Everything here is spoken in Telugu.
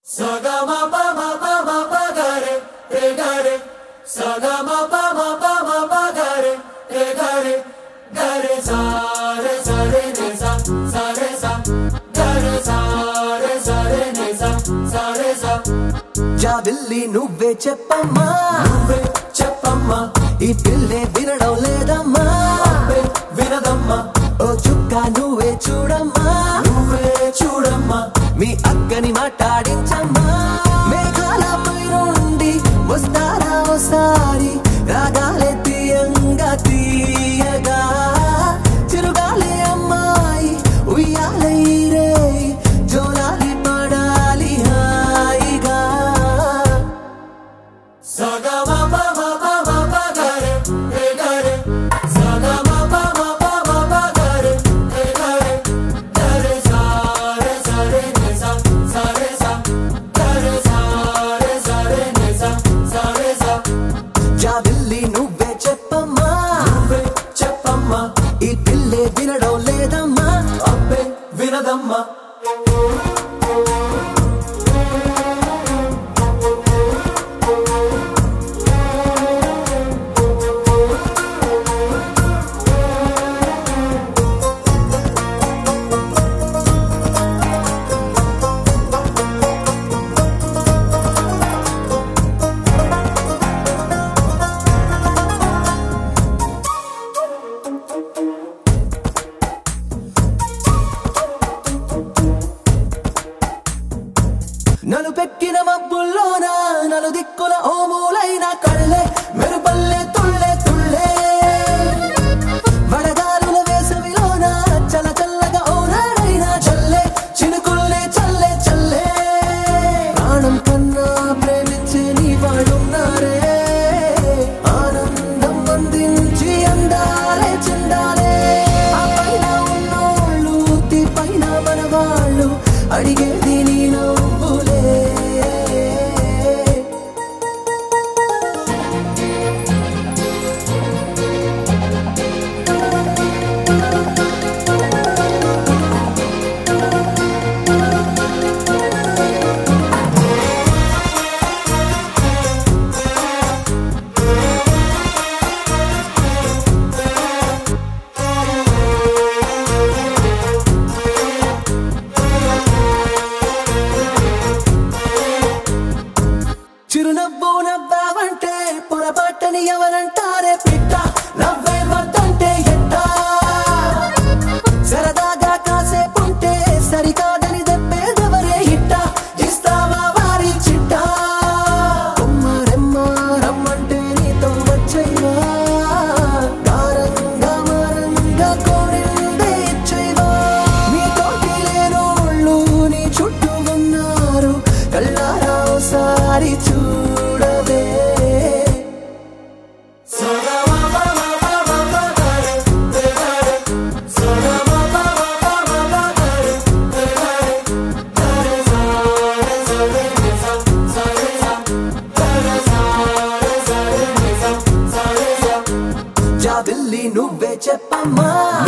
Sagama pa ma pa ma pa ga re re ga re Sagama pa ma pa ma pa ga re re ga re ga re sa re sa re ne sa sa re sa ga re sa re sa re ne sa sa re sa జాబిల్లి నువ్వే చెప్పమ్మా నువ్వే చెప్పమ్మా ఈ పిల్లే వినడం లేదమ్మా అబ్బే వినదమ్మా ఓ చుక్క నువ్వే చూడమ్మా నువ్వే చూడమ్మా మీ అక్కని మాట్లాడించమ్మా మేఘాలపై నుండి వస్తారా ఓసారి రాగాలే తీయంగా తీయగా చిరుగాలే అమ్మాయి ఉయ్యాలే రే జోలాలి పడాలి హాయిగా Sagama pa ma pa ma pa ga re re ga re Sagama pa ma pa ma pa ga re re ga re ga re sa re sa re ne sa sa re sa ga re sa re sa re ne sa sa re sa జాబిల్లి నువ్వే చెప్పమ్మా నువ్వే చెప్పమ్మా ఈ పిల్లే వినడం లేదమ్మా అబ్బే వినదమ్మా నలు పెట్టిన మబ్బుల్లోన నలు దిక్కుల ఓమూలైన కళ్ళే మెరుపల్లె తుళ్ళే తుళ్ళే వడగాలుల వేసవిలోన చల్ల చల్లగా ఓనాడైనా చల్లే చినుకుల్లే చల్లే చల్లే ప్రాణం కన్నా ప్రేమించే నీ వాళ్ళున్నారే ఆనందం అందించి అందాలే చెందాలే ఆ పైన ఉన్నోళ్ళు తీ పైన మన వాళ్ళు అడిగేది నీ నవ్వులే చిరునవ్వు నవ్వావంటే పొరపాటని ఎవరంటారే పిట్ట నవ్వే వద్దంటే ఎట్టా సరదాగా కాసేపుంటే సరికాదని దెబ్బేదెవరే ఇట్ట ఇస్తావా వారి చిట్ట కొమ్మ రెమ్మ రమ్మంటే నీతో వచ్చైవా గారంగా మారంగా కోరిందే ఇచ్చైవా నీతోటి లేనోళ్ళు నీ చుట్టూ ఉన్నారు కళ్ళారా ఓసారి చూడవే Sagama pa ma pa ma pa ga re re ga re Sagama pa ma pa ma pa ga re re ga re ga re sa re sa re ne sa sa re sa ga re sa re sa re ne sa sa re sa జాబిల్లి నువ్వే చెప్పమ్మా